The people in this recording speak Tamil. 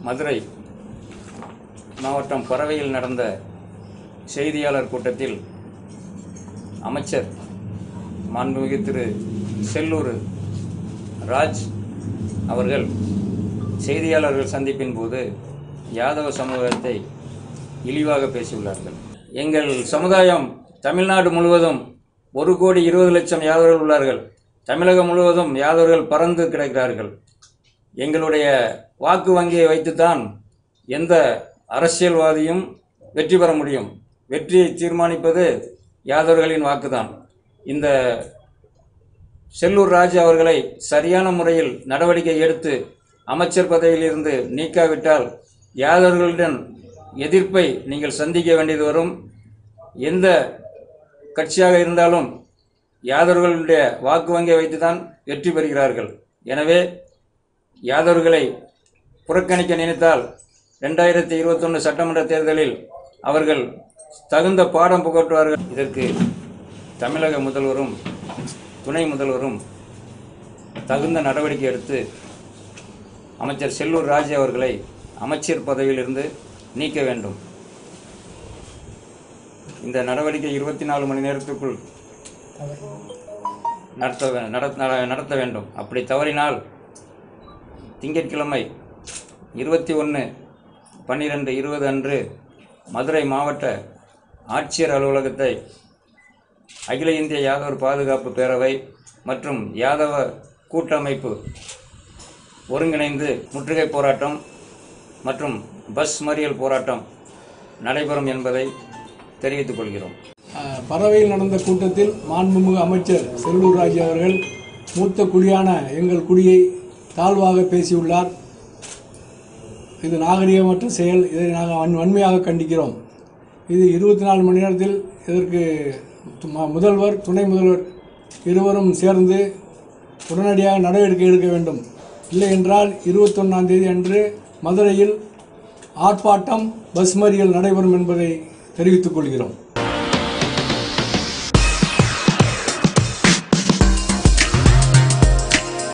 மதுரை மாவட்டம் பறவையில் நடந்த செய்தியாளர் கூட்டத்தில் அமைச்சர் மாண்புமிகு திரு செல்லூர் ராஜ் அவர்கள் செய்தியாளர்கள் சந்திப்பின் போது யாதவ சமூகத்தை இழிவாக பேசியுள்ளார்கள் எங்கள் சமுதாயம் தமிழ்நாடு முழுவதும் ஒரு கோடி இருபது லட்சம் யாதவர்கள் உள்ளார்கள் தமிழகம் முழுவதும் யாதவர்கள் பறந்து கிடக்கிறார்கள் எங்களுடைய வாக்கு வங்கியை வைத்துத்தான் எந்த அரசியல்வாதியும் வெற்றி பெற முடியும் வெற்றியை தீர்மானிப்பது யாதவர்களின் வாக்குதான் இந்த செல்லூர் ராஜ் அவர்களை சரியான முறையில் நடவடிக்கை எடுத்து அமைச்சர் பதவியிலிருந்து நீக்காவிட்டால் யாதவர்களுடன் எதிர்ப்பை நீங்கள் சந்திக்க வேண்டியது வரும் எந்த கட்சியாக இருந்தாலும் யாதவர்களுடைய வாக்கு வங்கியை வைத்துதான் வெற்றி பெறுகிறார்கள் எனவே யாதவர்களை புறக்கணிக்க நினைத்தால் ரெண்டாயிரத்தி இருபத்தொன்று சட்டமன்ற தேர்தலில் அவர்கள் தகுந்த பாடம் புகட்டுவார்கள் இதற்கு தமிழக முதல்வரும் துணை முதல்வரும் தகுந்த நடவடிக்கை எடுத்து அமைச்சர் செல்லூர் ராஜ் அவர்களை அமைச்சர் பதவியிலிருந்து நீக்க வேண்டும் இந்த நடவடிக்கை இருபத்தி நாலு மணி நேரத்துக்குள் நடத்த வே- நட- நட- நடத்த வேண்டும் அப்படி தவறினால் திங்கட்கிழமை இருபத்தி ஒன்று பன்னிரெண்டு இருபது அன்று மதுரை மாவட்ட ஆட்சியர் அலுவலகத்தை அகில இந்திய யாதவர் பாதுகாப்பு பேரவை மற்றும் யாதவ கூட்டமைப்பு ஒருங்கிணைந்து முற்றுகை போராட்டம் மற்றும் பஸ் மறியல் போராட்டம் நடைபெறும் என்பதை தெரிவித்துக் கொள்கிறோம் அஹ், பறவையில் நடந்த கூட்டத்தில் மாண்புமிகு அமைச்சர் செல்லூர் ராஜ் அவர்கள் மூத்த குடியான எங்கள் குடியை தாழ்வாக பேசியுள்ளார் இது நாகரிகமற்ற செயல் இதை நாங்கள் வன் வன்மையாக கண்டிக்கிறோம் இது இருபத்தி நாலு மணி நேரத்தில் இதற்கு ம- முதல்வர் துணை முதல்வர் இருவரும் சேர்ந்து உடனடியாக நடவடிக்கை எடுக்க வேண்டும் இல்லை என்றால் இருபத்தொன்னாம் தேதி அன்று மதுரையில் ஆர்ப்பாட்டம் பஸ் மறியல் நடைபெறும் என்பதை தெரிவித்துக் கொள்கிறோம்